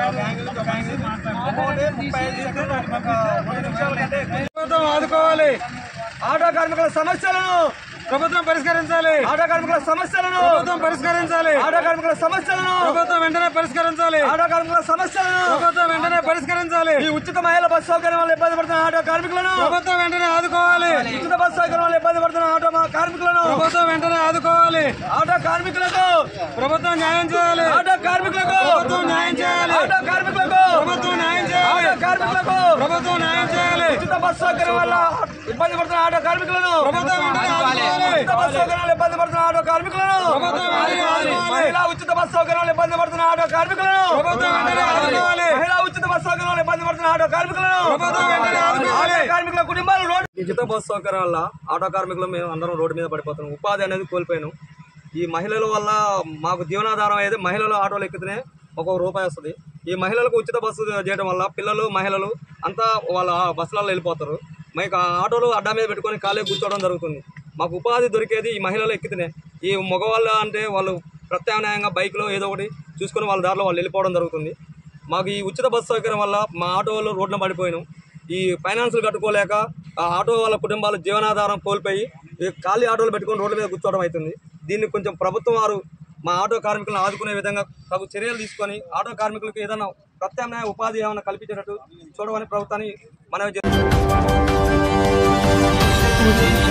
ప్రభుత్వం ఆదుకోవాలి ఆటో కార్మికుల సమస్యలను ప్రభుత్వం పరిష్కరించాలి ఆటో కార్మికుల సమస్యలను ప్రభుత్వం పరిష్కరించాలి ఆటో కార్మికుల సమస్యలను ప్రభుత్వం వెంటనే పరిష్కరించాలి ఆటో కార్మికుల సమస్యలను ప్రభుత్వం వెంటనే పరిష్కరించాలి ఈ ఉచిత మహిళ బస్సు సౌకర్యం వల్ల ఇబ్బంది పడుతున్న ఆటో కార్మికులను ప్రభుత్వం వెంటనే ఆదుకోవాలి ఉచిత బస్సు సౌకర్యం వల్ల ఇబ్బంది పడుతున్న ఆటో మా కార్మికులను ప్రభుత్వం వెంటనే ఆదుకోవాలి ఆటో కార్మికులకు ప్రభుత్వం న్యాయం చేయాలి ఆటో కార్మికులకు ప్రభుత్వం న్యాయం చేయాలి ఆటో కార్మికులకు ప్రభుత్వం న్యాయం చేయాలి ఆటో కార్మికులకు ప్రభుత్వం న్యాయం చేయాలి ఉచిత బస్సు సౌకర్యం వల్ల ఇబ్బంది పడుతున్న ఆటో కార్మికులను ప్రభుత్వం వెంటనే ఆదుకోవాలి ఉచిత బస్సు సౌకర్యం వల్ల ఇబ్బంది పడుతున్న ఆటో కార్మికులను ప్రభుత్వం వెంటనే ఆదుకోవాలి మహిళా ఉచిత బస్సు సౌకర్యం వల్ల ఇబ్బంది పడుతున్న ఆటో కార్మికులను ప్రభుత్వం వెంటనే ఆదుకోవాలి మహిళా ఉచిత బస్సు సౌకర్యం వల్ల ఇబ్బంది పడుతున్న ఆటో కార్మికులను ప్రభుత్వం వెంటనే ఆదుకోవాలి కార్మికుల కుటుంబాలు రోడ్డు ఉచిత బస్సు సౌకర్యం వల్ల ఆటో కార్మికులు మేము అందరం రోడ్డు మీద పడిపోతున్నాం ఉపాధి అనేది కోల్పోయాను ఈ మహిళల వల్ల మాకు జీవనాధారం అయితే మహిళలు ఆటోలు ఎక్కితేనే ఒక రూపాయి వస్తుంది ఈ మహిళలకు ఉచిత బస్సు చేయడం వల్ల పిల్లలు మహిళలు అంతా వాళ్ళ బస్సులలో వెళ్ళిపోతారు మీకు ఆ ఆటోలు అడ్డా మీద పెట్టుకొని ఖాళీ కూర్చోవడం జరుగుతుంది మాకు ఉపాధి దొరికేది ఈ మహిళలు ఎక్కితేనే ఈ మగవాళ్ళు అంటే వాళ్ళు ప్రత్యామ్నాయంగా బైక్లో ఏదో ఒకటి చూసుకొని వాళ్ళ దారిలో వాళ్ళు వెళ్ళిపోవడం జరుగుతుంది మాకు ఈ ఉచిత బస్సు సౌకర్యం వల్ల మా ఆటో వాళ్ళు రోడ్ల పడిపోయినాం ఈ ఫైనాన్సులు కట్టుకోలేక ఆ ఆటో వాళ్ళ కుటుంబాలు జీవనాధారం కోల్పోయి ఈ ఖాళీ ఆటోలు పెట్టుకొని రోడ్ల మీద కూర్చోవడం అవుతుంది దీన్ని కొంచెం ప్రభుత్వం వారు మా ఆటో కార్మికులను ఆదుకునే విధంగా తగు చర్యలు తీసుకొని ఆటో కార్మికులకు ఏదైనా ప్రత్యామ్నాయ ఉపాధి ఏమైనా కల్పించేటట్టు చూడమని ప్రభుత్వాన్ని మనవి చేస్తున్నాం